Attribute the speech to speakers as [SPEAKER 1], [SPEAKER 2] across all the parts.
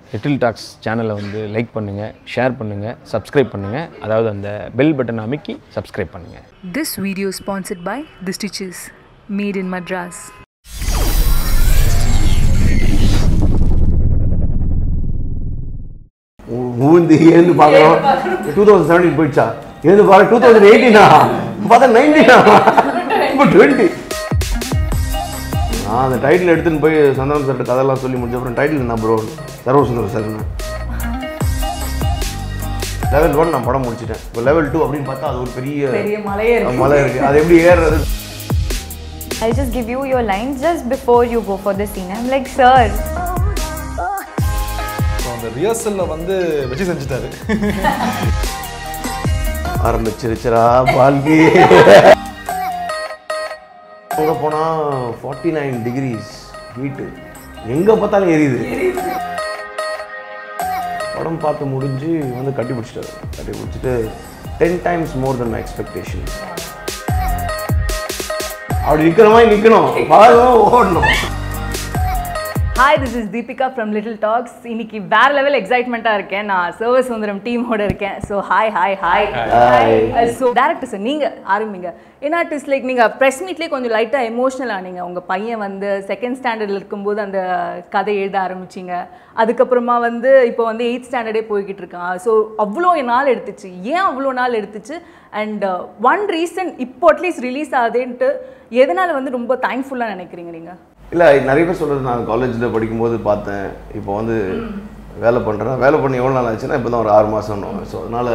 [SPEAKER 1] Little tax சேனலை வந்து like பண்ணுங்கள் ஷேர் பண்ணுங்கள் சப்ஸ்கிரைப் பண்ணுங்கள் அதாவது அந்த பெல் பட்டன் அமைக்கி சப்ஸ்கிரைப் பண்ணுங்கள்
[SPEAKER 2] This video is sponsored by The Stitches, made in Madras.
[SPEAKER 3] ஊந்து ஏந்து பார்க்குறோம் டூ தௌசண்ட் செவன்டீன் போயிடுச்சா ஏந்து பார்க்க டூ தௌசண்ட் எயிட்டீனா பார்த்தா நைன்டீனா இப்போ டுவெண்ட்டி நான் அந்த டைட்டில் எடுத்துன்னு போய் சந்தானம் சார்ட்ட கதையெல்லாம் சொல்லி முடிச்ச அப்புறம் டைட்டில் என்ன bro Server Sundaram sir level one நான் படம் முடிச்சிட்டேன் இப்போ லெவல் டூ அப்படின்னு பார்த்தா அது ஒரு பெரிய
[SPEAKER 4] பெரிய மலையே இருக்கு.
[SPEAKER 3] மலை இருக்கு அது எப்படி ஏறுறது
[SPEAKER 5] I'll just give you your lines just before you go for the scene. I'm like, sir,
[SPEAKER 6] so அந்த ரிஹர்சலில் வந்து வச்சு செஞ்சுட்டாரு
[SPEAKER 3] ஆரம்பிச்சிருச்சுரா பால்கி அங்கே போனால் ஃபார்ட்டி நைன் டிகிரிஸ் ஹீட்டு எங்கே பார்த்தாலும் எரியுது படம் பார்த்து முடிஞ்சு வந்து கட்டி பிடிச்சிட்டாரு கட்டி பிடிச்சிட்டு ten times more then my expectation அப்படி நிற்கிற மாதிரி நிற்கணும் பார்க்கணும் ஓடணும்
[SPEAKER 4] hi this is Deepika from little talks இன்னைக்கு வேற லெவல் எக்ஸைட்மெண்ட்டாக இருக்கேன் நான் சர்வ சுந்தரம் டீமோட இருக்கேன் so hi hi hi so director sir நீங்கள் ஆரம்பிங்க ஏன்னா இட்ஸ் லைக் நீங்கள் ப்ரெஸ் மீட்லேயே கொஞ்சம் லைட்டாக எமோஷ்னல் ஆனீங்க உங்கள் பையன் வந்து செகண்ட் ஸ்டாண்டர்டில் இருக்கும்போது அந்த கதை எழுத ஆரம்பிச்சிங்க அதுக்கப்புறமா வந்து இப்போ வந்து எயித் ஸ்டாண்டர்டே போய்கிட்டு இருக்கான் ஸோ அவ்வளோ நாள் எடுத்துச்சு ஏன் அவ்வளோ நாள் எடுத்துச்சு அண்ட் ஒன் ரீசன் இப்போ அட்லீஸ்ட் ரிலீஸ் ஆகுதுன்ட்டு எதனால் வந்து ரொம்ப தேங்க்ஃபுல்லாக நினைக்கிறீங்க நீங்கள்
[SPEAKER 3] இல்லை நிறைய பேர் சொல்கிறது நான் காலேஜில் படிக்கும்போது பார்த்தேன் இப்போ வந்து வேலை பண்ணுறேன் வேலை பண்ணி எவ்வளோ நாள் ஆச்சுன்னா இப்போ தான் ஒரு ஆறு மாதம் ஸோ அதனால்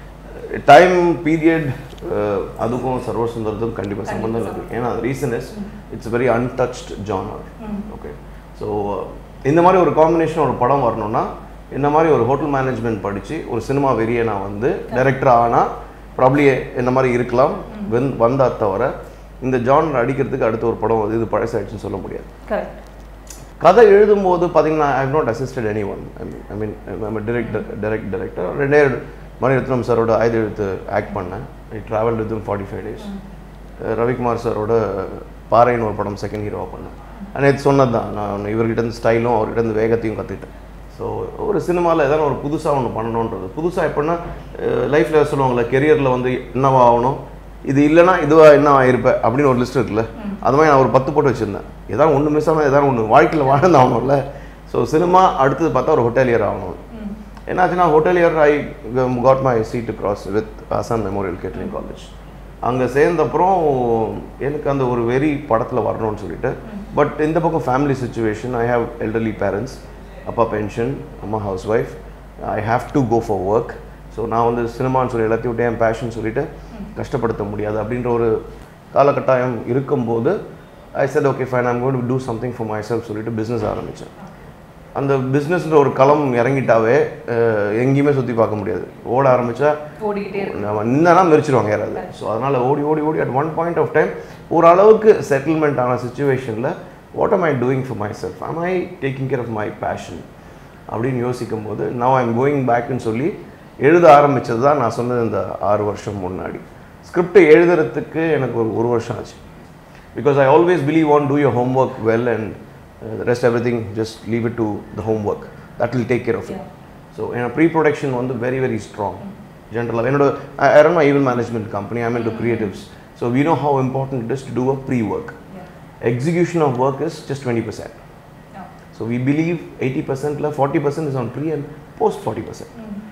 [SPEAKER 3] டைம் பீரியட் அதுக்கும் சர்வசுந்தரத்துக்கும் கண்டிப்பாக சம்மந்தம் இருக்குது ஏன்னா reason is it's very untouched genre okay so இந்த மாதிரி ஒரு காம்பினேஷன் ஒரு படம் வரணும்னா இந்த மாதிரி ஒரு ஹோட்டல் மேனேஜ்மெண்ட் படித்து ஒரு சினிமா வெறியை நான் வந்து டைரக்டர் ஆனால் ப்ராப்ளி இந்த மாதிரி இருக்கலாம் வெந் வந்தா தவிர இந்த ஜானர் அடிக்கிறதுக்கு அடுத்த ஒரு படம் வந்து இது பழசாயிடுச்சுன்னு சொல்ல முடியாது
[SPEAKER 4] கரெக்ட்
[SPEAKER 3] கதை எழுதும்போது பார்த்தீங்கன்னா I not assisted any one I mean director direct director ரெண்டே மணிரத்னம் சாரோட ஆயுத எழுத்து ஆக்ட் பண்ணேன் I travel with forty five days Ravikumar சாரோட பாறைன்னு ஒரு படம் செகண்ட் ஹீரோவாக பண்ணேன் நேற்று சொன்னது தான் நான் இவர்கிட்ட இருந்து ஸ்டைலும் அவர்கிட்ட இருந்து வேகத்தையும் கற்றுக்கிட்டேன் ஸோ ஒரு சினிமாவில் எதனா ஒரு புதுசாக ஒன்று பண்ணணுன்றது புதுசாக எப்படின்னா லைஃப்பில் சொல்லுவாங்கள்ல கெரியரில் வந்து என்னவா ஆகணும் இது இல்லைன்னா இதுவாக என்ன ஆயிருப்பேன் அப்படின்னு ஒரு லிஸ்ட் இருக்குல்ல அது மாதிரி நான் ஒரு பத்து போட்டு வச்சுருந்தேன் ஏதாவது ஒன்று மிஸ் ஆனால் ஏதாவது ஒன்று வாழ்க்கையில் வாழ்ந்து ஆகணும்ல ஸோ சினிமா அடுத்தது பார்த்தா ஒரு ஹோட்டலியர் ஆகணும் என்னாச்சுன்னா hotelier I got my seat cross with Asan memorial catering college அங்கே சேர்ந்தப்புறம் எனக்கு அந்த ஒரு வெறி படத்தில் வரணும்னு சொல்லிட்டு பட் இந்த பக்கம் family situation I have elderly parents அப்பா பென்ஷன் அம்மா housewife I have to go for work so நான் வந்து சினிமான்னு சொல்லி எல்லாத்தையும் விட்டு என் பேஷன் சொல்லிட்டு கஷ்டப்படுத்த முடியாது அப்படின்ற ஒரு காலகட்டாயம் இருக்கும்போது I said okay fine I'm got to something for myself சொல்லிட்டு பிஸ்னஸ் ஆரம்பித்தேன் அந்த பிஸ்னஸ்ன்ற ஒரு களம் இறங்கிட்டாவே அஹ், எங்கேயுமே சுற்றி பார்க்க முடியாது ஓட ஆரம்பித்தா
[SPEAKER 4] ஓடிக்கிட்டே
[SPEAKER 3] நம்ம நின்னா மெரிச்சிருவாங்க யாராவது ஸோ அதனால் ஓடி ஓடி ஓடி at one point of time ஓரளவுக்கு செட்டில்மெண்ட் ஆன சுச்சுவேஷனில் what am I doing for myself am I taking care of my passion அப்படின்னு யோசிக்கும் போது நவ் ஐம் கோயிங் பேக்குன்னு சொல்லி எழுத ஆரம்பித்தது தான் நான் சொன்னது இந்த ஆறு வருஷம் முன்னாடி ஸ்கிரிப்ட் எழுதுறதுக்கு எனக்கு ஒரு ஒரு வருஷம் ஆச்சு because I always believe on do your homework well and rest everything just leave it to the homework that will take care of it so என்னோட ப்ரீ ப்ரொடக்ஷன் வந்து very very strong ஜென்ரலாக என்னோட I run my ஈவல் management company I mean to creatives so we know how important it is to do a pre work execution of work is just twenty percent so we believe eighty பர்சன்ட்டில் forty percent is on pre and post forty percent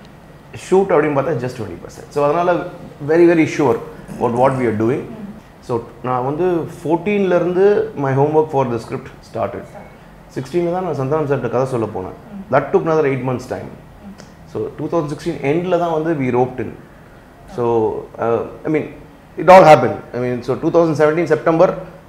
[SPEAKER 3] shoot அப்படின்னு பார்த்தா just twenty percent so அதனால் very very sure what what we are doing so நான் வந்து ஃபோர்டீன்லேருந்து my homework for the script started சிக்ஸ்டீனில் தான் நான் சந்தானம் சார்கிட்ட கதை சொல்ல போனேன் that took another eight months time so two thousand sixteen எண்டில் தான் வந்து we roped in so I mean it all happen I mean so two thousand seventeen September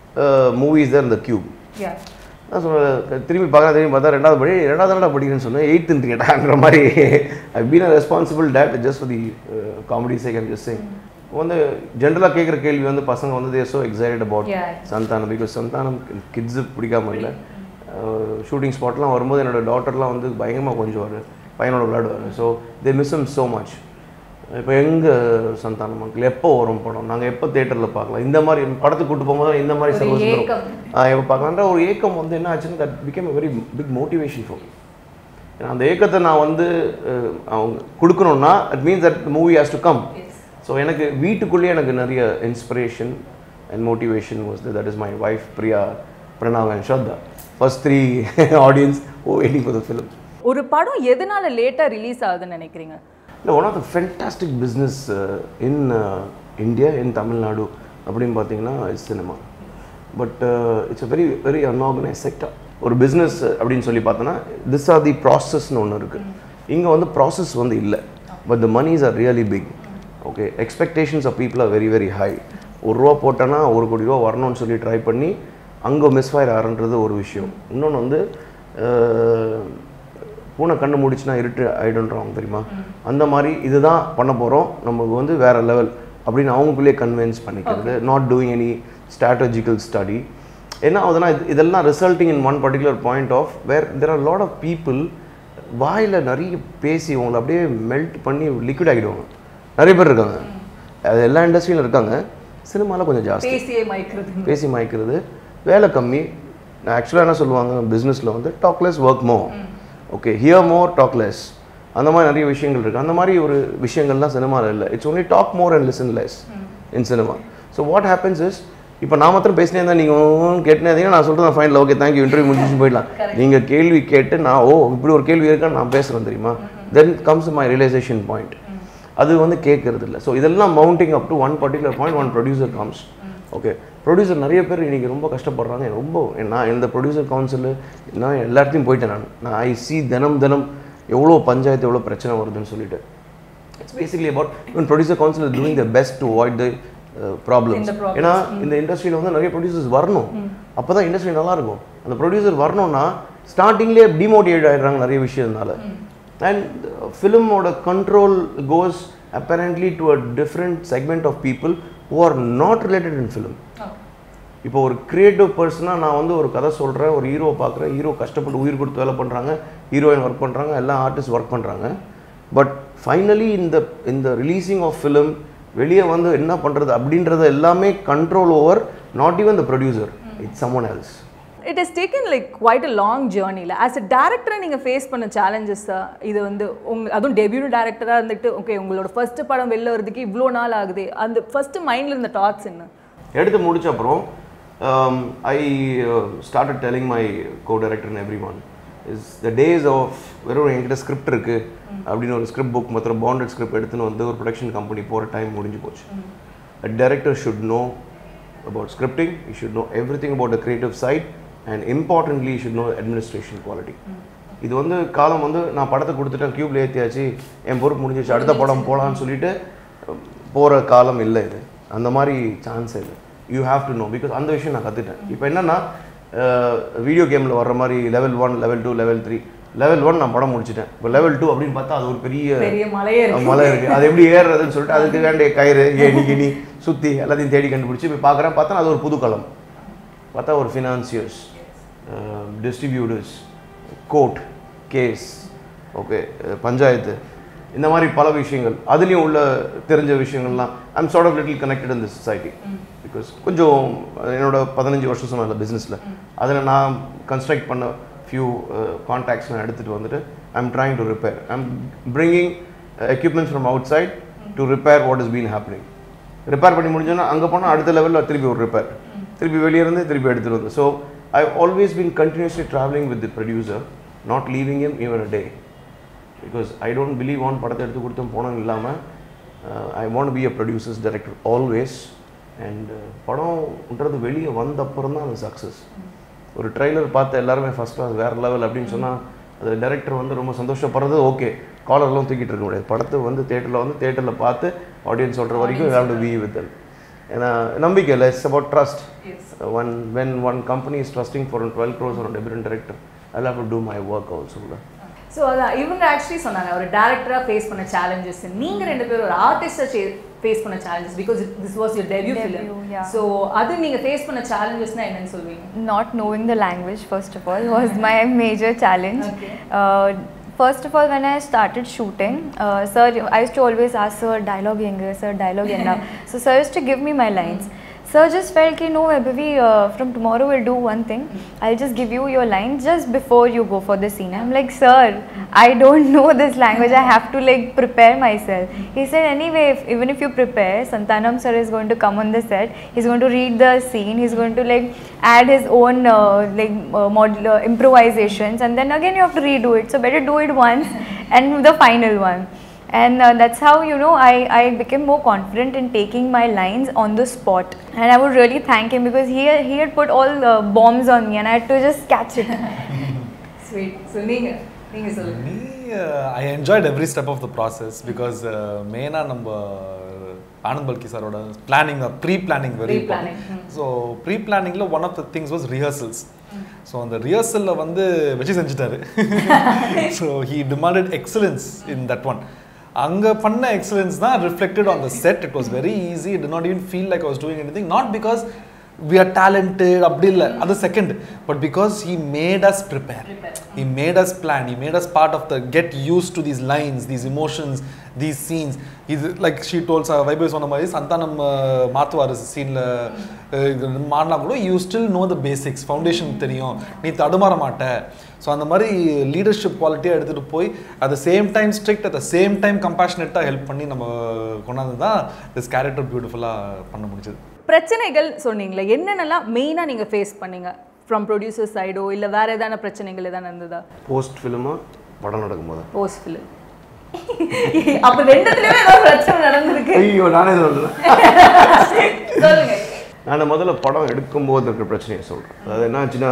[SPEAKER 3] movies தர் இந்த கியூப்
[SPEAKER 4] Yeah.
[SPEAKER 3] நான் சொல்ல திரும்பி பார்க்குறேன் திரும்பி பார்த்தா ரெண்டாவது படி ரெண்டாவது என்னடா படிக்கிறேன்னு சொன்னேன் எயித்து கேட்டாங்கிற மாதிரி I been a responsible dad just for the comedy sake and just வந்து ஜென்ரலாக கேட்குற கேள்வி வந்து பசங்க வந்து there so excited about
[SPEAKER 4] Yeah.
[SPEAKER 3] Santhanam because Santhanam kids பிடிக்காம இல்லை ஷூட்டிங் ஸ்பாட்லாம் வரும்போது என்னோட டாட்டர்லாம் வந்து பயங்கரமாக கொஞ்சம் வரும் பையனோட விளையாடுவார் so they miss him so much இப்போ எங்க சந்தானம் அங்கிள் எப்போ வரும் படம் நாங்கள் எப்போ தேட்டரில் பார்க்கலாம் இந்த மாதிரி படத்துக்கு கூட்டு போகும்போது இந்த மாதிரி
[SPEAKER 4] ஒரு
[SPEAKER 3] சர்வஸ்
[SPEAKER 4] ஏக்கம்.
[SPEAKER 3] எப்போ பார்க்கலான்ற ஒரு ஏக்கம் வந்து என்ன ஆச்சுன்னு that became very big motivation for ஏன்னா அந்த ஏக்கத்தை நான் வந்து அஹ், அவங்க கொடுக்கணும்னா it means that movie has to come so எனக்கு வீட்டுக்குள்ளேயே எனக்கு நிறைய inspiration and motivation was that is my wife Priya Pranav and Shraddha first three audience ஓ வெயிட்டிங் ஃபார் த ஃபிலிம்
[SPEAKER 4] ஒரு படம் எதனால லேட்டா ரிலீஸ் ஆகுதுன்னு நினைக்கிறீங்க
[SPEAKER 3] இல்லை one of the fantastic business in India in Tamil Nadu அப்படின்னு பார்த்தீங்கன்னா it's cinema but it's a very very unorganise sector ஒரு பிஸ்னஸ் அப்படின்னு சொல்லி பார்த்தோன்னா திஸ் ஆர் தி ப்ராசஸ்னு ஒன்று இருக்குது இங்கே வந்து ப்ராசஸ் வந்து இல்லை but the moneys are really big okay expectations of people are very very high ஒரு ரூபா போட்டோன்னா ஒரு கோடி ரூபா வரணும்னு சொல்லி ட்ரை பண்ணி அங்கே மிஸ்ஃபயர் ஆகிறன்றது ஒரு விஷயம் இன்னொன்று வந்து அஹ், பூனை கண்ணு முடிச்சுனா இருட்டு ஆயிடுன்றாங்க தெரியுமா அந்த மாதிரி இதுதான் பண்ண போகிறோம் நமக்கு வந்து வேற லெவல் அப்படின்னு அவங்களுக்குள்ளேயே கன்வின்ஸ் பண்ணிக்கிறது not doing any strategical study என்ன ஆகுதுன்னா இது இதெல்லாம் resulting in one particular point of where there are lot of people வாயில் நிறைய பேசி அவங்கள அப்படியே மெல்ட் பண்ணி லிக்விட் ஆகிடுவாங்க நிறைய பேர் இருக்காங்க அது எல்லா இண்டஸ்ட்ரியிலும் இருக்காங்க சினிமாவில் கொஞ்சம் ஜாஸ்தி
[SPEAKER 4] பேசியே மயக்கிறது
[SPEAKER 3] பேசி மாய்க்கிறது வேலை கம்மி ஆக்சுவலாக என்ன சொல்லுவாங்க பிஸ்னஸில் வந்து talk less work more okay here more talk less அந்த மாதிரி நிறைய விஷயங்கள் இருக்குது அந்த மாதிரி ஒரு விஷயங்கள்லாம் சினிமாவில் இல்லை it's only talk more and listen less in cinema so what happens is இப்போ நான் மாத்திரம் பேசினே இருந்தால் நீங்கள் கேட்டுனே இருந்தீங்கன்னா நான் சொல்கிறேன் ஃபைனல் ஓகே தேங்க்யூ இன்டர்வியூ முடிச்சு போயிடலாம் நீங்கள் கேள்வி கேட்டு நான் ஓ இப்படி ஒரு கேள்வி இருக்கான்னு நான் பேசுகிறேன் தெரியுமா then comes my realisation point அது வந்து கேட்கறது இல்லை ஸோ இதெல்லாம் mounting up to one particular point one producer comes okay producer நிறைய பேர் இன்னைக்கு ரொம்ப கஷ்டப்படுறாங்க ரொம்ப நான் இந்த ப்ரொடியூசர் கவுன்சில் நான் எல்லா இடத்தையும் போயிட்டேன் நான் நான் ஐ சி தினம் தினம் எவ்வளோ பஞ்சாயத்து எவ்வளோ பிரச்சனை வருதுன்னு சொல்லிட்டு இட்ஸ் பேசிக்லி அபவுட் இவன் producer council is doing the best to avoid the problems ஏன்னா இந்த இண்டஸ்ட்ரியில் வந்து நிறைய ப்ரொடியூசர்ஸ் வரணும் அப்போ தான் இண்டஸ்ட்ரி நல்லா இருக்கும் அந்த ப்ரொடியூசர் வரணும்னா ஸ்டார்டிங்லேயே டிமோட்டிவேட் ஆகிடுறாங்க நிறைய விஷயத்தினால அண்ட் ஃபிலிமோட control goes apparently to a different segment of people who are not related in film இப்போ ஒரு கிரியேட்டிவ் பர்சனாக நான் வந்து ஒரு கதை சொல்கிறேன் ஒரு ஹீரோ பார்க்குறேன் ஹீரோ கஷ்டப்பட்டு உயிர் கொடுத்து வேலை பண்ணுறாங்க ஹீரோயின் ஒர்க் பண்ணுறாங்க எல்லா ஆர்டிஸ்ட் ஒர்க் பண்ணுறாங்க பட் ஃபைனலி இந்த இந்த ரிலீசிங் ஆஃப் ஃபிலிம் வெளியே வந்து என்ன பண்ணுறது அப்படின்றத எல்லாமே control over not even the producer it's someone else
[SPEAKER 4] it is taken like quite a long ஜேர்னியில் ஆஸ் அ டேரக்டரை நீங்கள் ஃபேஸ் பண்ண சேலஞ்சஸ் இது வந்து உங்க அதுவும் டெபியூ டேரக்டராக இருந்துட்டு ஓகே உங்களோட ஃபர்ஸ்ட் படம் வெளில வரதுக்கு இவ்வளோ நாள் ஆகுது அந்த ஃபர்ஸ்ட் மைண்டில் இருந்த தாட்ஸ் என்ன
[SPEAKER 3] எடுத்து முடிச்ச அப்புறம் I started telling my co director and every one is the days of வெறும் என்கிட்ட ஸ்கிரிப்ட் இருக்குது அப்படின்னு ஒரு ஸ்கிரிப்ட் புக் மாத்திரம் பாண்டட் ஸ்கிரிப்ட் எடுத்துன்னு வந்து ஒரு ப்ரொடக்ஷன் கம்பெனி போகிற டைம் முடிஞ்சு போச்சு a director should know about scripting, you should know everything about the creative side, and importantly, you should know administration quality. இது வந்து காலம் வந்து நான் படத்தை கொடுத்துட்டேன் கியூப்ல ஏற்றியாச்சு என் பொறுப்பு முடிஞ்சிச்சு அடுத்த படம் போகலான்னு சொல்லிட்டு போகிற காலம் இல்லை இது அந்த மாதிரி சான்ஸ் இல்லை you have to know because அந்த விஷயம் நான் கற்றுட்டேன் இப்போ என்னன்னா வீடியோ கேமில் வர்ற மாதிரி level one level two level three level one நான் படம் முடிச்சிட்டேன் இப்போ லெவல் டூ அப்படின்னு பார்த்தா அது ஒரு பெரிய
[SPEAKER 4] பெரிய மலையே இருக்கு
[SPEAKER 3] மலை இருக்கு அது எப்படி ஏறுறதுன்னு சொல்லிட்டு அதுக்கு வேண்டிய கயிறு ஏணி கிணி சுற்றி எல்லாத்தையும் தேடி கண்டுபிடிச்சி போய் பார்க்குறேன் பார்த்தா அது ஒரு புது களம் பார்த்தா ஒரு financiers distributors court case okay panchayat இந்த மாதிரி பல விஷயங்கள் அதுலேயும் உள்ள தெரிஞ்ச விஷயங்கள்லாம் I'm sort of little connected in the society because கொஞ்சம் என்னோட பதினஞ்சு வருஷம் சொன்னல பிஸ்னஸில் அதில் நான் கன்ஸ்ட்ரக்ட் பண்ண ஃபியூ கான்டாக்ட்ஸ் நான் எடுத்துகிட்டு வந்துட்டு I'm trying to repair I'm bringing equipments from outside to repair what is been happening repair பண்ணி முடிஞ்சோன்னா அங்கே போனால் அடுத்த லெவலில் திருப்பி ஒரு ரிப்பேர் திருப்பி வெளியே இருந்து திருப்பி எடுத்துகிட்டு வந்து so I always been continuously travelling with the producer not leaving him even a day because I don't believe on படத்தை எடுத்து கொடுத்தும் போனோம் இல்லாமல் I want be a producers director always and படம்ன்றது வெளியே வந்த அப்புறம் தான் அது சக்ஸஸ் ஒரு ட்ரைலர் பார்த்து எல்லாருமே ஃபஸ்ட் கிளாஸ் வேறு லெவல் அப்படின்னு சொன்னால் அது டைரக்டர் வந்து ரொம்ப சந்தோஷப்படுறது ஓகே காலர்லாம் தூக்கிட்டு இருக்க முடியாது படத்தை வந்து தேட்டரில் வந்து தேட்டரில் பார்த்து ஆடியன்ஸ் சொல்கிற வரைக்கும் ஹேவ் டு பி வித் ஏன்னா நம்பிக்கை இல்லை it's about trust one when one company is trusting for twelve crores ஒரு debut director I have to do my work also
[SPEAKER 4] so அதான் இவங்க ஆக்சுவலி சொன்னாங்க ஒரு டேரக்டராக ஃபேஸ் பண்ண சேலஞ்சஸ் நீங்கள் ரெண்டு பேரும் ஒரு ஆர்டிஸ்டை ஃபேஸ் பண்ண challenges because this was your debut
[SPEAKER 5] Debut,
[SPEAKER 4] film
[SPEAKER 5] yeah.
[SPEAKER 4] So அது நீங்கள் ஃபேஸ் பண்ண சேலஞ்சஸ்னா என்னன்னு சொல்வீங்க
[SPEAKER 5] Not knowing the language, first of all, was my major challenge.
[SPEAKER 4] Okay.
[SPEAKER 5] Uh, first of all, when I started shooting, uh, sir, I used to always ask, sir, dialogue yenga, sir, dialogue yenna. so, sir used to give me my lines. Sir just felt कि no Vaibhavi, uh, from tomorrow we'll do one thing. I'll just give you your lines just before you go for the scene. I'm like, sir, I don't know this language. I have to like prepare myself. He said, anyway, if, even if you prepare, Santanam sir is going to come on the set. He's going to read the scene. He's going to like add his own uh, like uh, model uh, improvisations, and then again you have to redo it. So better do it once and the final one and uh, that's how you know I, I became more confident in taking my lines on the spot and i would really thank him because he, he had put all uh, bombs on me and i had to just catch it
[SPEAKER 4] sweet so நீங்க நீங்க சொல்லுங்க
[SPEAKER 6] Me, uh, I enjoyed every step of the process because uh, மெயினாக நம்ம ஆனந்த் பல்கி சாரோட planning pre planning very
[SPEAKER 4] Pre-planning,
[SPEAKER 6] so pre பிளானிங்கில் one of the things was rehearsals so அந்த ரிஹர்சலில் வந்து வச்சு செஞ்சுட்டாரு so he demanded excellence in that one அங்கே பண்ண எக்ஸலன்ஸ் தான் reflected on the set it was very easy it not even feel like was doing any thing not because we are talented அப்படி இல்லை அது second but because he made us prepare he made as plan he made us part of the get use to these lines these emotions these scenes இது like she tells Vaibhav சொன்ன மாதிரி சந்தானம் அஹ், மாத்துவார் சீனில் மாறினா கூட you still know the basics foundation தெரியும் நீ தடுமாற மாட்ட ஸோ அந்த மாதிரி லீடர்ஷிப் குவாலிட்டியாக எடுத்துகிட்டு போய் at the same time strict at the same time கம்பேஷனேட்டாக ஹெல்ப் பண்ணி நம்ம கொண்டாந்து தான் திஸ் கேரக்டர் பியூட்டிஃபுல்லாக பண்ண முடிஞ்சது
[SPEAKER 4] பிரச்சனைகள் சொன்னீங்களே என்னென்னலாம் மெயினாக நீங்கள் ஃபேஸ் பண்ணீங்க ஃப்ரம் ப்ரொடியூசர் சைடோ இல்லை வேற ஏதான பிரச்சனைகள் எதான இருந்ததா
[SPEAKER 3] போஸ்ட் ஃபிலிமாக படம் நடக்கும்போது
[SPEAKER 4] போஸ்ட் ஃபிலிம் அப்போ ரெண்டுத்துலயுமே ஏதோ பிரச்சனை நடந்திருக்கு
[SPEAKER 3] ஐயோ நானே சொல்கிறேன்
[SPEAKER 4] சொல்லுங்க
[SPEAKER 3] நான் முதல்ல படம் எடுக்கும்போது இருக்கிற பிரச்சனையை சொல்கிறேன் அதாவது என்ன ஆச்சுன்னா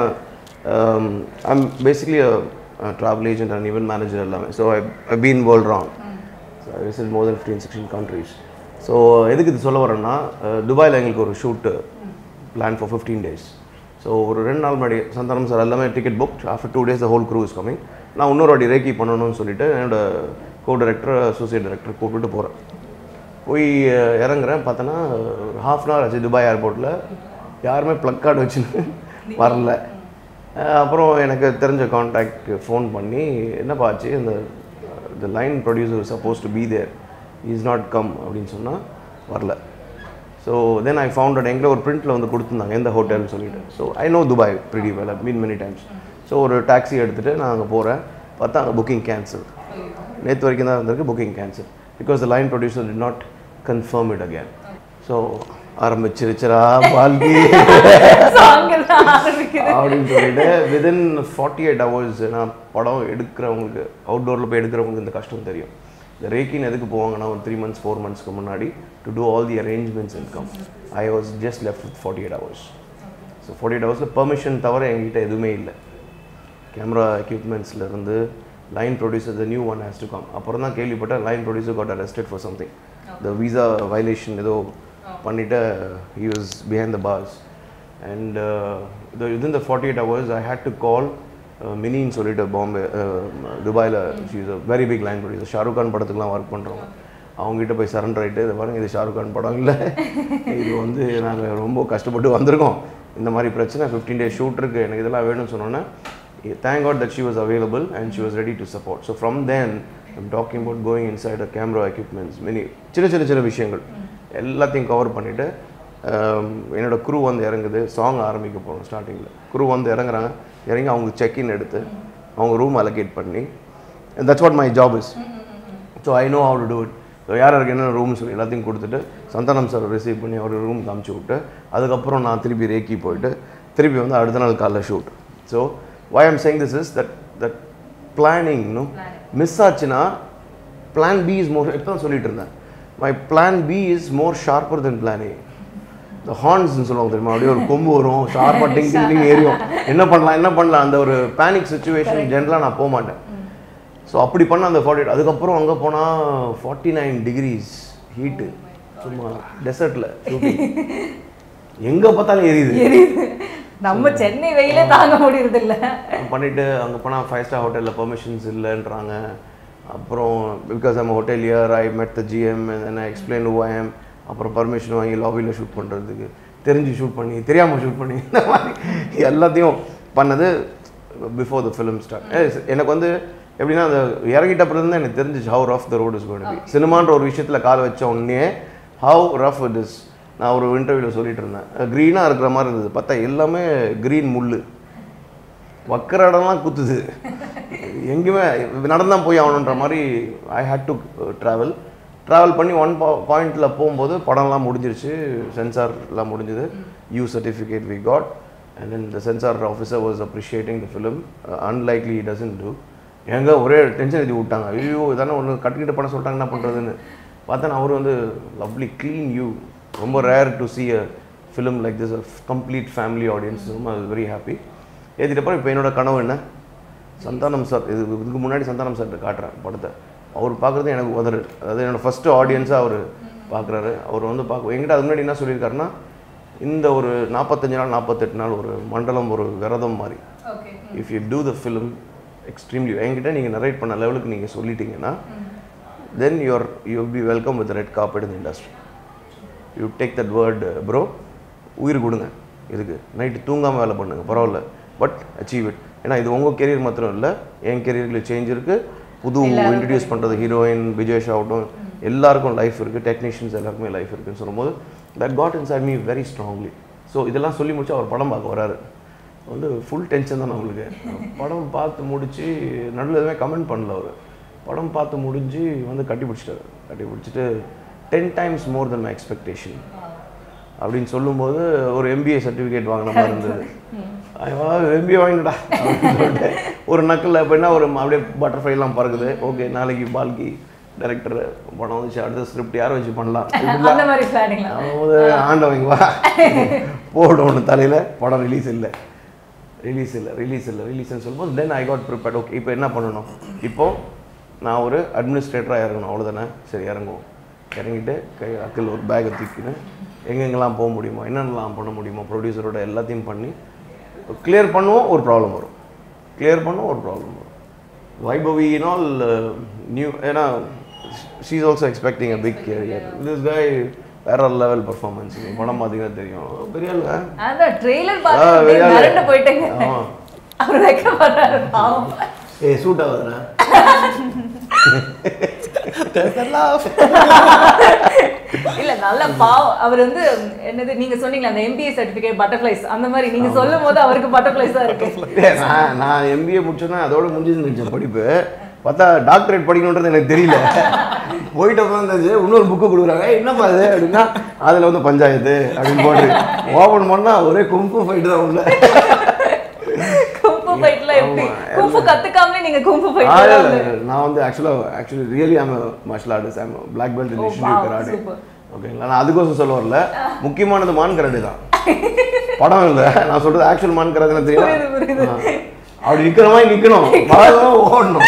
[SPEAKER 3] I'm basically travel agent and event manager எல்லாமே so I been world wrong so I visit more than fifteen sixteen countries so எதுக்கு இது சொல்ல வரேன்னா துபாயில் எங்களுக்கு ஒரு shoot plan for fifteen days so ஒரு ரெண்டு நாள் முன்னாடி சந்தானம் சார் எல்லாமே ticket book after two days the whole crew is coming நான் இன்னொரு வாட்டி ரேக்கி பண்ணணும்னு சொல்லிட்டு என்னோட கோ டைரக்டர் அசோசியேட் டைரக்டர் கூப்பிட்டு போகிறேன் போய் அஹ், இறங்குறேன் பார்த்தோன்னா ஒரு ஹாஃப் அன் ஹவர் ஆச்சு துபாய் ஏர்போர்ட்டில் யாருமே ப்ளக் கார்டு வச்சுன்னு வரல அஹ், அப்புறம் எனக்கு தெரிஞ்ச காண்டாக்ட் ஃபோன் பண்ணி என்னப்பா ஆச்சு இந்த இந்த line producer suppose to be there is not come அப்படின்னு சொன்னால் வரல so then I found at எங்களை ஒரு பிரிண்ட்டில் வந்து கொடுத்துருந்தாங்க எந்த ஹோட்டல்னு சொல்லிட்டு so I know Dubai pretty well mean many times so ஒரு டாக்ஸி எடுத்துகிட்டு நான் அங்கே போகிறேன் பார்த்தா அங்கே புக்கிங் கேன்சல் நேற்று வரைக்கும் தான் இருந்திருக்கு booking cancel because the line producer did not confirm it again so ஆரம்பிச்சிருச்சுரா வாழ்க்கை
[SPEAKER 4] சாங்கெல்லாம் ஆரம்பிக்குது
[SPEAKER 3] அப்படின்னு சொல்லிட்டு விதின் ஃபார்ட்டி எயிட் ஹவர்ஸ் நான் படம் எடுக்கிறவங்களுக்கு அவுட்டோரில் போய் எடுக்கிறவங்களுக்கு இந்த கஷ்டம் தெரியும் இந்த ரேக்கின் எதுக்கு போவாங்கன்னா ஒரு த்ரீ மந்த்ஸ் ஃபோர் மந்த்ஸ்க்கு முன்னாடி to do all the arrangements in come I was just left with forty eight hours so forty eight ஹவர்ஸில் பெர்மிஷன் தவிர எங்ககிட்ட எதுவுமே இல்லை கேமரா எக்யூப்மெண்ட்ஸ்லேருந்து line producer the new one has to come அப்புறம் தான் கேள்விப்பட்டேன் line producer got arrested for something the visa violation ஏதோ பண்ணிவிட்டு he was behind the bars and இது within the forty eight hours I had to call மினின்னு சொல்லிட்டு பாம்பே துபாயில் she is a very big line producer Shahrukh Khan படத்துக்குலாம் work பண்ணுறோம் அவங்ககிட்ட போய் சரண்டர் ஆகிட்டு இதை பாருங்க இது ஷாருக் கான் படம் இல்லை இது வந்து நாங்கள் ரொம்ப கஷ்டப்பட்டு வந்திருக்கோம் இந்த மாதிரி பிரச்சனை ஃபிஃப்டீன் டேஸ் ஷூட் இருக்குது எனக்கு இதெல்லாம் வேணும்னு சொன்னோன்னே thank God that she was available and she was ready to support so from then I'm talking about going inside a camera equipments many சின்ன சின்ன சின்ன விஷயங்கள் எல்லாத்தையும் கவர் பண்ணிவிட்டு என்னோட குரூ வந்து இறங்குது சாங் ஆரம்பிக்க போகிறோம் ஸ்டார்டிங்கில் குரூ வந்து இறங்குறாங்க இறங்கி அவங்க செக்இன் எடுத்து அவங்க ரூம் அலோகேட் பண்ணி that's what my job is so I know how to do it so யார் யாருக்கு என்னென்ன ரூம் சொல்லி எல்லாத்தையும் கொடுத்துட்டு சந்தானம் சார் ரிசீவ் பண்ணி அவர் ரூம் காமிச்சு விட்டு அதுக்கப்புறம் நான் திருப்பி ரேக்கி போயிட்டு திருப்பி வந்து அடுத்த நாள் காலைல shoot so why I'm saying this is that that planning இன்னும் மிஸ் ஆச்சுன்னா பிளான் பி இஸ் மோர் இப்போ தான் சொல்லிட்டு இருந்தேன் my plan B is more sharper than planning இந்த ஹார்ன்ஸ்னு சொல்லுவாங்க தெரியுமா அப்படியே ஒரு கொம்பு வரும் ஷார்ப்பாக டிங் டிங் டிங் ஏறியும் என்ன பண்ணலாம் என்ன பண்ணலாம் அந்த ஒரு பேனிக் சுச்சுவேஷன் ஜென்ரலாக நான் போக மாட்டேன் ஸோ அப்படி பண்ண அந்த ஃபார்ட்டி அதுக்கப்புறம் அங்கே போனால் ஃபார்ட்டி நைன் டிகிரிஸ் ஹீட்டு சும்மா டெசர்ட்டில் எங்கே பார்த்தாலும் எரியுது
[SPEAKER 4] நம்ம சென்னை வெயிலே தாங்க முடியறது இல்ல
[SPEAKER 3] பண்ணிவிட்டு அங்கே போனால் ஃபைவ் ஸ்டார் ஹோட்டலில் பெர்மிஷன்ஸ் இல்லைன்றாங்க அப்புறம் பிகாஸ் நம்ம hotelier I met the GM I explain who I am அப்புறம் பர்மிஷன் வாங்கி லாபியில் ஷூட் பண்ணுறதுக்கு தெரிஞ்சு ஷூட் பண்ணி தெரியாமல் ஷூட் பண்ணி இந்த மாதிரி எல்லாத்தையும் பண்ணது பிஃபோர் த ஃபிலிம் ஸ்டார்ட் எனக்கு வந்து எப்படின்னா அந்த இறங்கிட்ட அப்புறம் தான் எனக்கு தெரிஞ்சிச்சு how rough the road is going be சினிமான்ற ஒரு விஷயத்தில் கால் வச்ச உடனே ஹவு ரஃப் இட் இஸ் நான் ஒரு இன்டர்வியூவில் சொல்லிட்டு இருந்தேன் க்ரீனாக இருக்கிற மாதிரி இருந்தது பார்த்தா எல்லாமே க்ரீன் முள்ளு வக்கிற இடம்லாம் குத்துது எங்கேயுமே நடந்தான் போய் ஆகணுன்ற மாதிரி I had to travel travel பண்ணி ஒன் பாயிண்டில் போகும்போது படம்லாம் முடிஞ்சிருச்சு சென்சார்லாம் முடிஞ்சுது U certificate we got and then the censor officer was appreciating the film unlikely doesn't do எங்க ஒரே டென்ஷன் எழுதி விட்டாங்க ஐயோ இதானே ஒன்று கட்டிக்கிட்டு பண்ண சொல்லிட்டாங்க என்ன பண்ணுறதுன்னு பார்த்தா அவர் வந்து லவ்லி க்ளீன் யூ ரொம்ப rare to see a film like this complete family audience ரொம்ப வெரி ஹாப்பி ஏற்றிட்டப்போ இப்போ என்னோட கனவு என்ன சந்தானம் சார் இது இதுக்கு முன்னாடி சந்தானம் சார் காட்டுறேன் படத்தை அவர் பார்க்குறது எனக்கு உதறு அதாவது என்னோட ஃபஸ்ட்டு ஆடியன்ஸாக அவர் பார்க்குறாரு அவர் வந்து பார்க்க என்கிட்ட அது முன்னாடி என்ன சொல்லியிருக்காருன்னா இந்த ஒரு நாற்பத்தஞ்சு நாள் நாற்பத்தெட்டு நாள் ஒரு மண்டலம் ஒரு விரதம் மாதிரி if you do the film extremely என்கிட்ட நீங்கள் நரேட் பண்ண லெவலுக்கு நீங்கள் சொல்லிட்டீங்கன்னா then you're you be welcome with red carpet இந்த industry you take that word bro உயிர் கொடுங்க இதுக்கு நைட்டு தூங்காமல் வேலை பண்ணுங்க பரவாயில்ல பட் அச்சீவ் இட் ஏன்னா இது உங்கள் கெரியர் மாத்திரம் இல்லை என் கெரியரில் சேஞ்ச் இருக்குது புது இன்ட்ரடியூஸ் பண்ணுறது ஹீரோயின் விஜேஷ் ஆகட்டும் எல்லாருக்கும் லைஃப் இருக்குது டெக்னீஷியன்ஸ் எல்லாருக்குமே லைஃப் இருக்குன்னு சொல்லும்போது that got inside me very strongly so இதெல்லாம் சொல்லி முடிச்சு அவர் படம் பார்க்க வராரு வந்து ஃபுல் டென்ஷன் தான் நம்மளுக்கு படம் பார்த்து முடிச்சு நடுவில் எதுவுமே கமெண்ட் பண்ணல அவர் படம் பார்த்து முடிஞ்சு வந்து கட்டி பிடிச்சிட்டாரு கட்டி பிடிச்சிட்டு ten times more then my expectation அப்படின்னு சொல்லும்போது ஒரு எம்பிஏ சர்டிஃபிகேட் வாங்கின மாதிரி இருந்தது எம்பிஏ வாங்கினடா அப்படின்னு சொல்லிட்டு ஒரு நக்கலில் இப்போ என்ன ஒரு அப்படியே பட்டர்ஃப்ளைலாம் பறக்குது ஓகே நாளைக்கு பால்கி டைரக்டர் படம் வந்துச்சு அடுத்த ஸ்கிரிப்ட் யாரை வச்சு பண்ணலாம் இப்படிலாம்
[SPEAKER 4] அந்த மாதிரி பிளானிங்ல
[SPEAKER 3] போது ஆண்டவங்க வா போடும் ஒன்று தலையில் படம் ரிலீஸ் இல்லை ரிலீஸ் இல்லை ரிலீஸ் இல்லை ரிலீஸ்னு சொல்லும்போது then I got prepared okay இப்போ என்ன பண்ணணும் இப்போ நான் ஒரு அட்மினிஸ்ட்ரேட்டராக இறங்கணும் அவ்வளோதானே சரி இறங்குவோம் இறங்கிட்டு கை அக்கில் ஒரு பேக்கை தூக்கின்னு எங்கெங்கெல்லாம் போக முடியுமோ என்னென்னலாம் பண்ண முடியுமோ ப்ரொடியூசரோட எல்லாத்தையும் பண்ணி கிளியர் பண்ணுவோம் ஒரு ப்ராப்ளம் வரும் கிளியர் பண்ணுவோம் ஒரு ப்ராப்ளம் வரும் வைபவினால் நியூ ஏன்னா she is also expecting a big career this guy வேற லெவல் பர்ஃபார்மன்ஸ் படம் பார்த்தீங்கன்னா தெரியும் பெரிய ஆளுங்க
[SPEAKER 4] அதான் ட்ரெய்லர்
[SPEAKER 3] ஆ,
[SPEAKER 4] பார்த்து அப்படியே
[SPEAKER 3] வெளியாளு.
[SPEAKER 4] மிரண்டு போயிட்டேங்க
[SPEAKER 3] ஆமா.
[SPEAKER 4] அவர் வைக்கப்படுறாரு பாவம்
[SPEAKER 3] ஏய் சூட் ஆகுதுண்ணா
[SPEAKER 4] இல்ல நல்ல பாவம் அவர் வந்து என்னது நீங்க சொன்னீங்களா அந்த எம்பிஏ சர்டிபிகேட் பட்டர்ஃப்ளைஸ் அந்த மாதிரி நீங்க சொல்லும் போது அவருக்கு பட்டர்ஃப்ளைஸ் தான் இருக்கு
[SPEAKER 3] ஏய், நான் நான் எம்பிஏ முடிச்சோன்னா அதோட முடிஞ்சதுன்னு நினச்சேன் படிப்பு பார்த்தா டாக்டரேட் படிக்கணுன்றது எனக்கு தெரியல போயிட்டு உட்காந்துச்சு இன்னொரு புக்கு கொடுக்குறாங்க "ஏய், என்னப்பா அது அப்படின்னா அதில் வந்து பஞ்சாயத்து அப்படின்னு போட்டு ஓப்பன் பண்ணால் ஒரே கும்பு ஃபைட்டு தான் உள்ள
[SPEAKER 4] கும்பு ஃபைட்ல எப்படி
[SPEAKER 3] ஆமா,
[SPEAKER 4] கும்பு கத்துக்காமலே நீங்க கும்பு
[SPEAKER 3] ஆ,
[SPEAKER 4] ஃபைட்
[SPEAKER 3] இல்ல, இல்ல, இல்ல. நான் வந்து ஆக்சுவலாக actually really am martial artist am black belt
[SPEAKER 4] Oh,
[SPEAKER 3] in
[SPEAKER 4] wow,
[SPEAKER 3] karate
[SPEAKER 4] super.
[SPEAKER 3] ஓகேங்களா நான் அதுக்கோசம் சொல்ல வரல முக்கியமானது மான் கராடே தான் படம் இல்லை நான் சொல்றது ஆக்சுவல் மான் கராடே
[SPEAKER 4] புரியுது, புரியுது.
[SPEAKER 3] தெரியும் ஆ. அப்படி நிக்கிற மாதிரி நிக்கணும் பழகம் ஓடணும்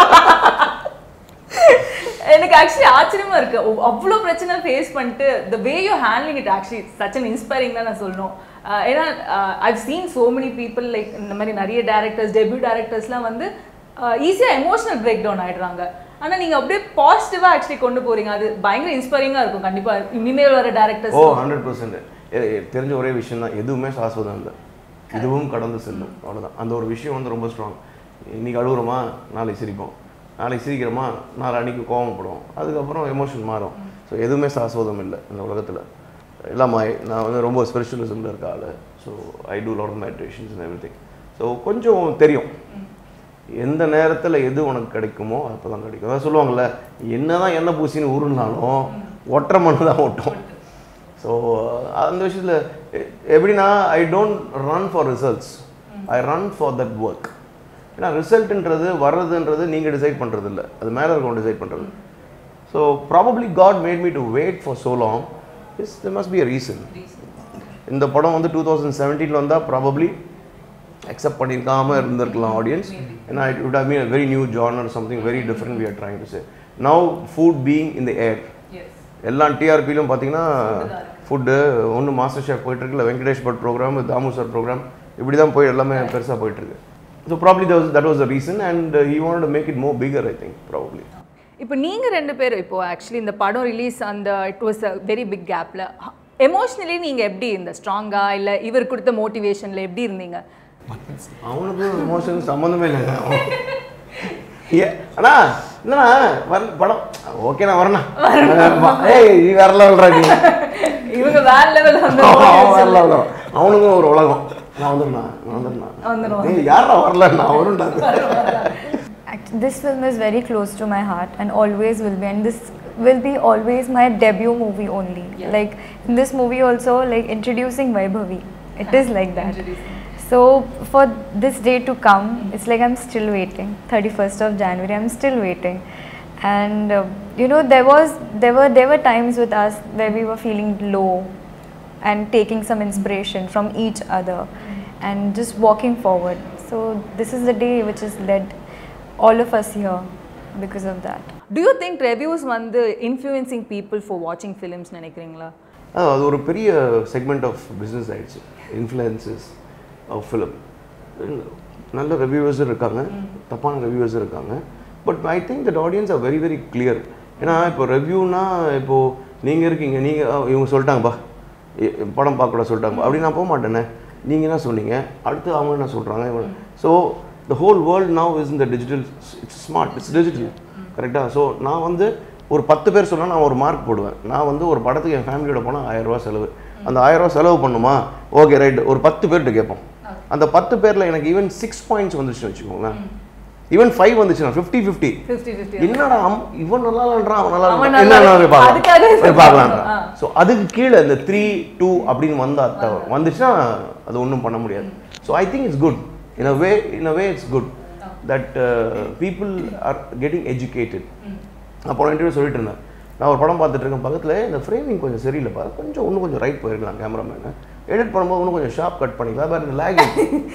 [SPEAKER 4] எனக்கு ஆக்சுவலி ஆச்சரியமா இருக்கு ஒ- அவ்வளோ பிரச்சனை ஃபேஸ் பண்ணிட்டு the way you handling it actually such an inspiring தான் நான் சொல்லணும் அஹ் ஏன்னா I've seen so many people like இந்த மாதிரி நிறைய டேரக்டர்ஸ் டெபியூ டேரக்டர்ஸ்லாம் வந்து ஈஸியாக எமோஷனல் பிரேக் டவுன் ஆயிடுறாங்க ஆனா நீங்க அப்படியே பாசிட்டிவா ஆக்சுவலி கொண்டு போறீங்க அது பயங்கர இன்ஸ்பைரிங்கா இருக்கும் கண்டிப்பா இனிமேல் வர
[SPEAKER 3] ஓ
[SPEAKER 4] டேரக்டர்ஸ்
[SPEAKER 3] ஹண்ட்ரட் பர்சன்ட் தெரிஞ்ச ஒரே விஷயம் தான் எதுவுமே சாஸ்வதம் இல்லை இதுவும் கடந்து செல்லும் அவ்வளவுதான் அந்த ஒரு விஷயம் வந்து ரொம்ப ஸ்ட்ராங் இன்னைக்கு அழுகுறோமா நாளைக்கு சிரிப்போம் நாளைக்கு சிரிக்கிறோமா நாளை அன்னைக்கு கோவப்படுவோம் அதுக்கப்புறம் எமோஷன் மாறும் ஸோ எதுவுமே சாஸ்வதம் இல்லை இந்த உலகத்தில் எல்லாமே நான் வந்து ரொம்ப ஸ்பிரிச்சுவலிசமில் இருக்க ஆள் so I do lot of meditations and every thing so கொஞ்சம் தெரியும் எந்த நேரத்தில் எது உனக்கு கிடைக்குமோ அப்போ தான் கிடைக்கும் அதான் சொல்லுவாங்கள்ல என்ன தான் எண்ணெய் பூசின்னு உருளாலும் ஒற்றை மண்ணு தான் ஒட்டும் ஸோ அந்த விஷயத்தில் எப்படின்னா I don't run for results I run for that work ஏன்னா ரிசல்ட்ன்றது வர்றதுன்றது நீங்கள் டிசைட் பண்ணுறது இல்லை அது மேலே இருக்கவங்க டிசைட் பண்ணுறது so probably God made me to wait for so long is there must be a reason இந்த படம் வந்து டூ தௌசண்ட் செவன்டீனில் வந்தால் ப்ராபப்ளி அக்செப்ட் பண்ணியிருக்காம இருந்திருக்கலாம் ஆடியன்ஸ் ஏன்னா it would have been a very new genre something very different we are trying to say now food being in the air எல்லா டிஆர்பிலும் பார்த்தீங்கன்னா food ஒன்று master chef போயிட்டுருக்கு Venkatesh but programme Damu sir programme இப்படி தான் போய் எல்லாமே பெருசாக போயிட்டுருக்கு so probably that was the reason and he want make it more bigger I think probably
[SPEAKER 4] இப்போ நீங்க ரெண்டு பேரும் இப்போ ஆக்சுவலி இந்த படம் ரிலீஸ் அந்த it was a very big கேப்ல எமோஷ்னலி நீங்க எப்படி இந்த ஸ்ட்ராங்கா இல்ல இவர் கொடுத்த மோட்டிவேஷன்ல எப்படி இருந்தீங்க
[SPEAKER 3] அவனுக்கு எமோஷன் சம்மந்தமே இல்லை அவன் ஏ அண்ணா என்னண்ணா வர படம் ஓகே நான் வரேண்ணா ஏய் நீ வரல சொல்கிறா நீ
[SPEAKER 4] இவங்க வேற லெவல் வந்து
[SPEAKER 3] அவன் வரல அவ்வளோ. அவனுக்கும் ஒரு உலகம் நான் வந்துடுண்ணா நான் வந்துடுண்ணா டேய், யாரா வரல நான் வரும்டாங்க
[SPEAKER 5] Act- This film is very close to my heart and always will be. And this will be always my debut movie only. Like in this movie also, like introducing Vaibhavi. It is like that. So for this day to come, it's like I'm still waiting. 31st of January, I'm still waiting. And uh, you know, there was there were there were times with us where we were feeling low and taking some inspiration from each other and just walking forward. So this is the day which has led all of us here because of that.
[SPEAKER 4] Do you think reviews வந்து influencing people for வாட்சிங் films நினைக்கிறீங்களா
[SPEAKER 3] ஆ, அது ஒரு பெரிய segment of business ஆயிடுச்சு influences of film நல்ல ரிவ்யூவர்ஸும் இருக்காங்க தப்பான ரிவ்யூவர்ஸும் இருக்காங்க but I think that audience are very very clear ஏன்னா இப்போ ரிவ்யூனா இப்போது நீங்கள் இருக்கீங்க நீங்கள் இவங்க சொல்லிட்டாங்கப்பா எ- படம் பார்க்கக்கூடாது சொல்லிட்டாங்க அப்படி நான் போக மாட்டேனே நீங்கள் என்ன சொன்னீங்க அடுத்து அவங்க என்ன சொல்கிறாங்க so the whole world now is இந்த digital it's smart it's digital கரெக்டாக ஸோ நான் வந்து ஒரு பத்து பேர் சொன்னால் நான் ஒரு மார்க் போடுவேன் நான் வந்து ஒரு படத்துக்கு என் ஃபேமிலியோட போனால் ஆயிரரூவா செலவு அந்த ஆயிரரூவா செலவு பண்ணுமா ஓகே ரைட் ஒரு பத்து பேர்கிட்ட கேட்போம் அந்த பத்து பேரில் எனக்கு ஈவன் சிக்ஸ் பாயிண்ட்ஸ் வந்துச்சுன்னு வச்சுக்கோங்களேன் ஈவன் ஃபைவ் வந்துச்சுன்னா ஃபிஃப்டி ஃபிஃப்டி
[SPEAKER 4] ஃபிஃப்டி ஃபிஃப்டி
[SPEAKER 3] என்னடா அம்- இவன் நல்லா இல்லைன்றான் அவன் நல்லா
[SPEAKER 4] அவன்
[SPEAKER 3] இல்லைன்றான்.
[SPEAKER 4] நல்லா
[SPEAKER 3] என்ன
[SPEAKER 4] இல்ல.
[SPEAKER 3] நான்
[SPEAKER 4] அதுக்காக
[SPEAKER 3] போய் பார்க்கலாம் போய்
[SPEAKER 4] ஆ.
[SPEAKER 3] பார்க்கலான்றான் ஸோ அதுக்கு கீழே இந்த த்ரீ டூ அப்படின்னு வந்தா தவிர வந்துச்சுன்னா அது ஒன்றும் பண்ண முடியாது so I think it's good in a way in a way it's good that people are getting educated நான் போன இன்டர்வியூ சொல்லிட்டு இருந்தேன் நான் ஒரு படம் பார்த்துட்டு இருக்கேன் பக்கத்தில் இந்த ஃப்ரேமிங் கொஞ்சம் சரியில்லைப்பா கொஞ்சம் இன்னும் கொஞ்சம் ரைட் போயிருக்கலாம் கேமராமேனு எடிட் பண்ணும்போது இன்னும் கொஞ்சம் ஷார்ப் கட் பண்ணிக்கலாம் பாரு இந்த லேக்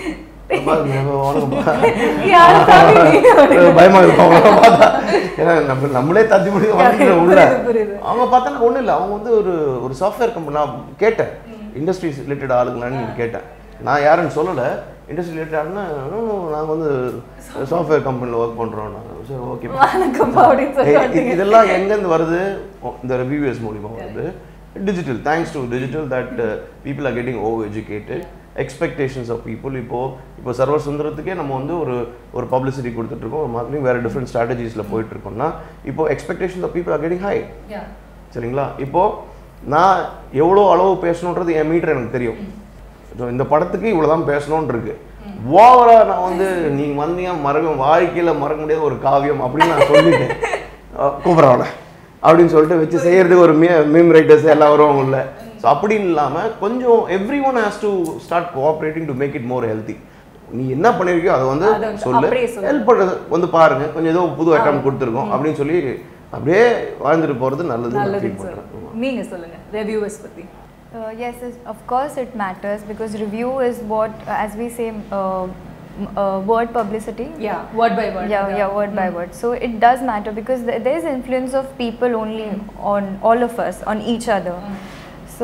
[SPEAKER 3] பயமா இருக்கும் அவங்கள பார்த்தா ஏன்னா நம்ம நம்மளே தத்தி முடியும் உள்ள
[SPEAKER 4] புரியுது, புரியுது.
[SPEAKER 3] அவங்க பார்த்தா ஒன்றும் இல்லை அவங்க வந்து ஒரு ஒரு சாஃப்ட்வேர் கம்பெனி நான் கேட்டேன் இண்டஸ்ட்ரீஸ் ரிலேட்டட் ஆளுங்களான்னு கேட்டேன் நான் யாருன்னு சொல்லலை இண்டஸ்ட்ரி ரிலேட்டட் ஆளுன்னா நாங்கள் வந்து சாஃப்ட்வேர் கம்பெனியில் ஒர்க் பண்ணுறோம் நாங்கள் சரி ஓகே
[SPEAKER 4] வணக்கம் அப்படின்னு சொல்லி
[SPEAKER 3] ஏய், இதெல்லாம் எங்கேருந்து வருது ஓ, இந்த ரிவ்யூவர்ஸ் மூலிமா வருது digital thanks to digital that people are getting over educated expectations of people இப்போ இப்போ சர்வ சுந்தரத்துக்கே நம்ம வந்து ஒரு ஒரு பப்ளிசிட்டி கொடுத்துட்ருக்கோம் ஒரு மார்க்கெட்டிங் வேறு டிஃப்ரெண்ட் ஸ்ட்ராட்டஜிஸில் போயிட்டுருக்கோம்னா இப்போ expectations of people are getting high சரிங்களா இப்போ நான் எவ்வளோ அளவு பேசணுன்றது என் மீட்டர் எனக்கு தெரியும் So, இந்த படத்துக்கு இவ்வளோ தான் பேசணும்னு இருக்கு ஓவராக நான் வந்து நீங்கள் வந்தீங்க மறக்க வாழ்க்கையில் மறக்க முடியாத ஒரு காவியம் அப்படின்னு நான் சொல்லிட்டேன் கூப்பிட்றவன அப்படின்னு சொல்லிட்டு வச்சு செய்யறதுக்கு ஒரு மீ மீம் ரைட்டர்ஸ் எல்லாம் வருவாங்க உள்ள ஸோ அப்படின்னு இல்லாமல் கொஞ்சம் every one has to start cooperating to make it more healthy நீ என்ன பண்ணிருக்கியோ அதை வந்து
[SPEAKER 4] அதை வந்து
[SPEAKER 3] சொல்லு
[SPEAKER 4] அப்படியே சொல்லு.
[SPEAKER 3] ஹெல்ப் பண்ணுறது வந்து பாருங்க கொஞ்சம் ஏதோ புது ஐட்டம் கொடுத்துருக்கோம் அப்படின்னு சொல்லி அப்படியே வாழ்ந்துட்டு போகிறது நல்லதுன்னு நான் ஃபீல்
[SPEAKER 4] நல்லதுன்னு
[SPEAKER 3] பண்ணுறேன்
[SPEAKER 4] சொல்லுங்க நீங்க சொல்லுங்க ரெவ்யூவர்ஸ் பத்தி
[SPEAKER 5] Uh, yes, yes, of course it matters because review is what, uh, as we say, uh, m- uh, word publicity.
[SPEAKER 4] Yeah word by word
[SPEAKER 5] Yeah, yeah, word by word. So it does matter because th- there is influence of people only on all of us, on each other. So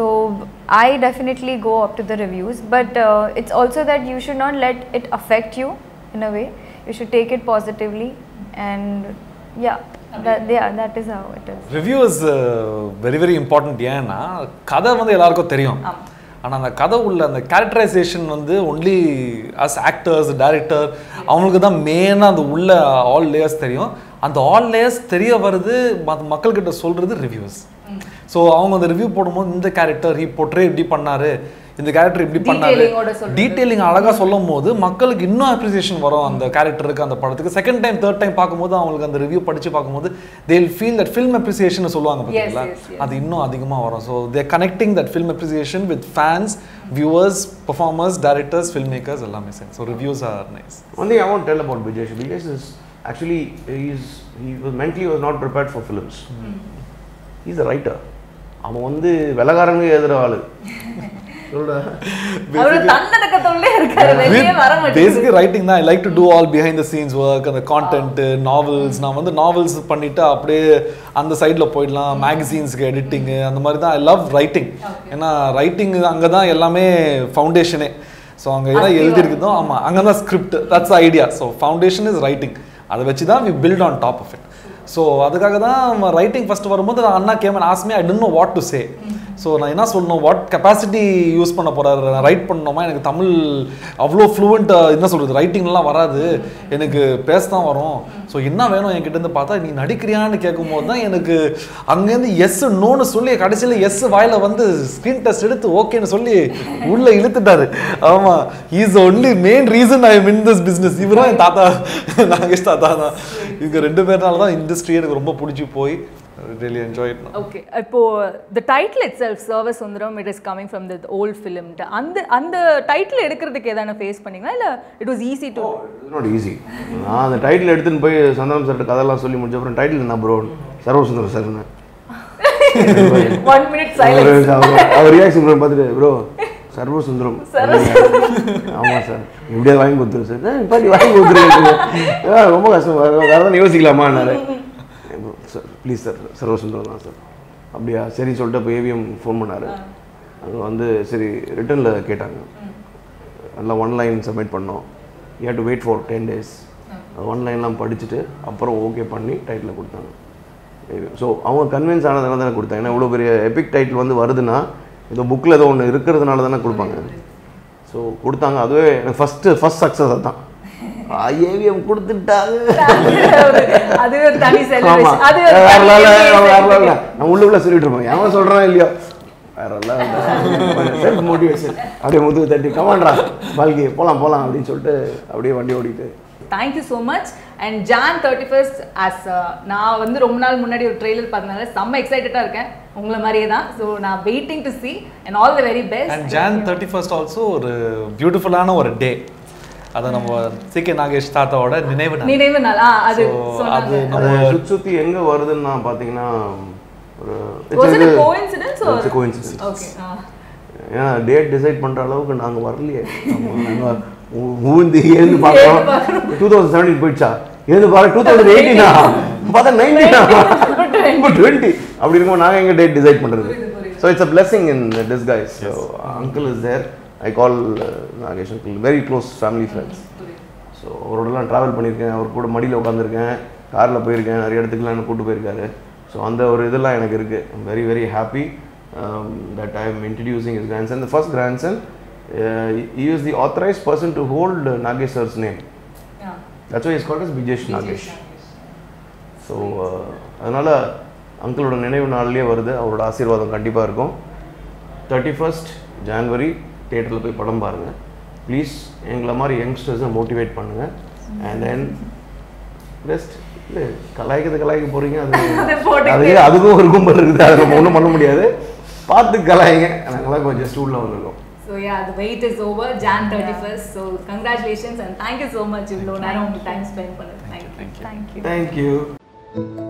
[SPEAKER 5] I definitely go up to the reviews, but uh, it's also that you should not let it affect you in a way. You should take it positively, and yeah, that, yeah, that is how it is.
[SPEAKER 6] Review is very very important ஏன்னா கதை வந்து எல்லாருக்கும் தெரியும் ஆனால் அந்த கதை உள்ள அந்த கேரக்டரைசேஷன் வந்து ஒன்லி அஸ் ஆக்டர்ஸ் டைரக்டர் அவங்களுக்கு தான் மெயினாக அந்த உள்ள ஆல் லேயர்ஸ் தெரியும் அந்த ஆல் லேயர்ஸ் தெரிய வருது மத்த மக்கள்கிட்ட சொல்கிறது ரிவ்யூஸ் ஸோ அவங்க அந்த ரிவ்யூ போடும்போது இந்த கேரக்டர் ஹி பொட்ரே இப்படி பண்ணாரு இந்த கேரக்டர் இப்படி பண்ணாரு
[SPEAKER 4] Detailing-ஓட சொல்றது.
[SPEAKER 6] டீட்டெயிலிங் அழகாக சொல்லும் போது மக்களுக்கு இன்னும் அப்ரிசியேஷன் வரும் அந்த கேரக்டருக்கு அந்த படத்துக்கு செகண்ட் டைம் தேர்ட் டைம் பார்க்கும்போது அவங்களுக்கு அந்த ரிவ்யூ படிச்சு பார்க்கும்போது they feel that film appreciation சொல்லுவாங்க பார்த்தீங்களா
[SPEAKER 4] yes, yes.
[SPEAKER 6] அது இன்னும் அதிகமாக வரும் so they connecting that film appreciation with fans viewers performers directors film makers எல்லாமே சரி so reviews are nice
[SPEAKER 3] One thing I want to tell about Bijesh. Bijesh is actually he's he was mentally was not prepared for films. He's a writer. அவன் வந்து வெலகாரங்க எழுதுற ஆளு சொல்ற
[SPEAKER 4] அவரு தன்னடக்கத்தோடே இருக்காரு வெளியே வர
[SPEAKER 6] பேசிக்கலி
[SPEAKER 4] மாட்டேங்குது
[SPEAKER 6] ரைட்டிங் தான் I like to do all behind the scenes work அந்த கான்டென்ட் நாவல்ஸ் நான் வந்து நாவல்ஸ் பண்ணிட்டு அப்படியே அந்த சைடில் போயிடலாம் மேகசீன்ஸ்க்கு எடிட்டிங்கு அந்த மாதிரி தான் ஐ லவ் ரைட்டிங் ஏன்னா ரைட்டிங் அங்கே தான் எல்லாமே ஃபவுண்டேஷனே ஸோ அங்கே எதாவது
[SPEAKER 4] அஸ்திவாரம்.
[SPEAKER 6] எழுதியிருக்குதோ ஆமாம் அங்கே தான் script that's idea so foundation is writing அதை வச்சு தான் we build on top of it so அதுக்காக தான் ரைட்டிங் ஃபர்ஸ்ட் வரும்போது நான் அண்ணா came and asked me I don't know what to say so நான் என்ன சொல்லணும் வாட் கெப்பாசிட்டி யூஸ் பண்ண போறாரு நான் ரைட் பண்ணணுமா எனக்கு தமிழ் அவ்வளோ ஃப்ளூவெண்ட் என்ன சொல்கிறது ரைட்டிங்லாம் வராது எனக்கு பேச தான் வரும் ஸோ என்ன வேணும் என்கிட்ட இருந்து பார்த்தா நீ நடிக்கிறியான்னு கேட்கும்போது தான் எனக்கு அங்கேருந்து எஸ் நோன்னு சொல்லி கடைசியில் எஸ் வாயில வந்து ஸ்க்ரீன் டெஸ்ட் எடுத்து ஓகேன்னு சொல்லி உள்ள இழுத்துட்டாரு ஆமா is only main reason I in this business இவரும் என் தாத்தா நாகேஷ் தாத்தா தான் இவங்க ரெண்டு பேர்னால தான் இண்டஸ்ட்ரி எனக்கு ரொம்ப பிடிச்சி போய் ரியலி என்ஜாய்
[SPEAKER 4] ஓகே இப்போ the title itself server Sundaram it is coming from the old film அந்த அந்த டைட்டில் எடுக்கிறதுக்கு எதான ஃபேஸ் பண்ணீங்களா இல்லை it was easy to
[SPEAKER 3] it's not easy நான் அந்த டைட்டில் எடுத்துன்னு போய் சந்தானம் சார்ட்ட கதையெல்லாம் சொல்லி முடிச்ச அப்புறம் டைட்டில் என்ன ப்ரோ சர்வசுந்தரம் சார்னு
[SPEAKER 4] ஒன் மினிட் சைலன்ஸ்
[SPEAKER 3] அவர் அவர் ரியாக்ஷன் பார்த்துட்டு ப்ரோ சர்வசுந்தரம் ஆமாம் சார் எப்படியாவது வாங்கி கொடுத்துரு சார் "ஆ, பாட்டி வாங்கி கொடுத்துருங்க ரொம்ப கஷ்டம் வேறு வேறு எதாவது யோசிக்கலாமான்னாரு சார் ப்ளீஸ் சார் சர்வசுந்தரம் தான் சார் அப்படியா சரி சொல்லிட்டு இப்போ ஏவிஎம் ஃபோன் பண்ணார் அங்கே வந்து சரி ரிட்டனில் கேட்டாங்க நல்லா ஒன் லைன் சப்மிட் பண்ணோம் you to wait for ten days one லைன்லாம் படிச்சுட்டு அப்புறம் ஓகே பண்ணி டைட்டில் கொடுத்தாங்க ஸோ அவங்க கன்வின்ஸ் ஆனதுனால தானே கொடுத்தாங்க ஏன்னா இவ்வளோ பெரிய எபிக் டைட்டில் வந்து வருதுன்னா இந்த புக்கில் ஏதோ ஒன்று இருக்கிறதுனால தானே கொடுப்பாங்க ஸோ கொடுத்தாங்க அதுவே எனக்கு ஃபஸ்ட்டு ஃபஸ்ட் சக்ஸஸ் அதுதான் ஏவிஎம் கொடுத்துட்டாங்க
[SPEAKER 4] அது ஒரு தனி
[SPEAKER 3] ஆமா
[SPEAKER 4] செலிப்ரேஷன் அது ஒரு
[SPEAKER 3] வேற
[SPEAKER 4] தனி
[SPEAKER 3] level, வேற
[SPEAKER 4] celebration.
[SPEAKER 3] level. நான் உள்ளுக்குள்ள சொல்லிட்டு இருப்பேன் எவன் சொல்றான் இல்லையோ வேற செல்ஃப் மோட்டிவேஷன் அப்படியே முதுகு தட்டி கமாண்ட்ரா வாழ்க்கை போலாம் போலாம் அப்படின்னு சொல்லிட்டு அப்படியே வண்டி ஓடிட்டு
[SPEAKER 4] thank you so much and Jan thirty first as நான் வந்து ரொம்ப நாள் முன்னாடி ஒரு ட்ரெய்லர் பார்த்ததுனால செம்ம எக்ஸைட்டடாக இருக்கேன் உங்களை மாதிரியே தான் ஸோ நான் waiting to see and all the very
[SPEAKER 6] and
[SPEAKER 4] best
[SPEAKER 6] Jan thirty first also ஒரு பியூட்டிஃபுல்லான ஒரு டே அதை நம்ம சி கே நாகேஷ் தாத்தாவோட நினைவு நாள்
[SPEAKER 4] நினைவு நாள் ஆ அது
[SPEAKER 6] So, அது
[SPEAKER 4] சொன்னாங்க
[SPEAKER 3] அது
[SPEAKER 6] நம்ம
[SPEAKER 3] சுத்தி சுத்தி எங்க வருதுன்னு நான் பாத்தீங்கன்னா ஒரு
[SPEAKER 4] Was it a
[SPEAKER 3] it's a-
[SPEAKER 4] coincidence or?
[SPEAKER 3] it's a coincidence.
[SPEAKER 4] Okay. ஆ.
[SPEAKER 3] ஏன்னா டேட் டிசைட் பண்ற அளவுக்கு நாங்க வரலையே ஆமா, நாங்க ஊ- ஊந்தி ஏந்து பார்க்கறோம் டூ தௌசண்ட் செவன்டீன் போயிடுச்சா ஏந்து பாரு டூ தௌசண்ட் எயிட்டீனா பார்த்தா நைன்டீனா இப்போ டுவெண்ட்டி அப்படி இருக்கும்போது நாங்கள் எங்க டேட் டிசைட் பண்றது so it's a blessing in disguise so uncle is there I call Nagesh uncle very close family friends so அவரோடலாம் ட்ராவல் பண்ணியிருக்கேன் அவர் கூட மடியில் உட்காந்துருக்கேன் காரில் போயிருக்கேன் நிறைய இடத்துக்குலாம் என்ன கூட்டு போயிருக்காரு ஸோ அந்த ஒரு இதெல்லாம் எனக்கு இருக்குது very very happy that I am introducing is grandson the first grandson he is the authorized person to hold uh, Nagesh sir's name.
[SPEAKER 4] Yeah.
[SPEAKER 3] That's why he's called as Bijesh Nagesh. So அதனால் அங்கிளோட நினைவு நாள்லேயே வருது அவரோட ஆசீர்வாதம் கண்டிப்பாக இருக்கும் thirty first January தேட்டரில் போய் படம் பாருங்கள் ப்ளீஸ் எங்களை மாதிரி யங்ஸ்டர்ஸை மோட்டிவேட் பண்ணுங்கள் அண்ட் தென் பெஸ்ட் இல்லை கலாய்க்கிறது கலாய்க்க போகிறீங்க அது அது அதுக்கும் ஒரு கும்பல் இருக்குது அதை நம்ம ஒன்றும் பண்ண முடியாது பார்த்து கலாய்ங்க நாங்களாம் கொஞ்சம் ஸ்டூலில் வந்திருக்கோம்
[SPEAKER 4] So yeah, the wait is over, Jan 31st. So congratulations and thank you so much, இவ்வளோ நேரம் உங்க டைம் ஸ்பெண்ட் பண்ணது. Thank you.
[SPEAKER 5] Thank you.
[SPEAKER 3] Thank you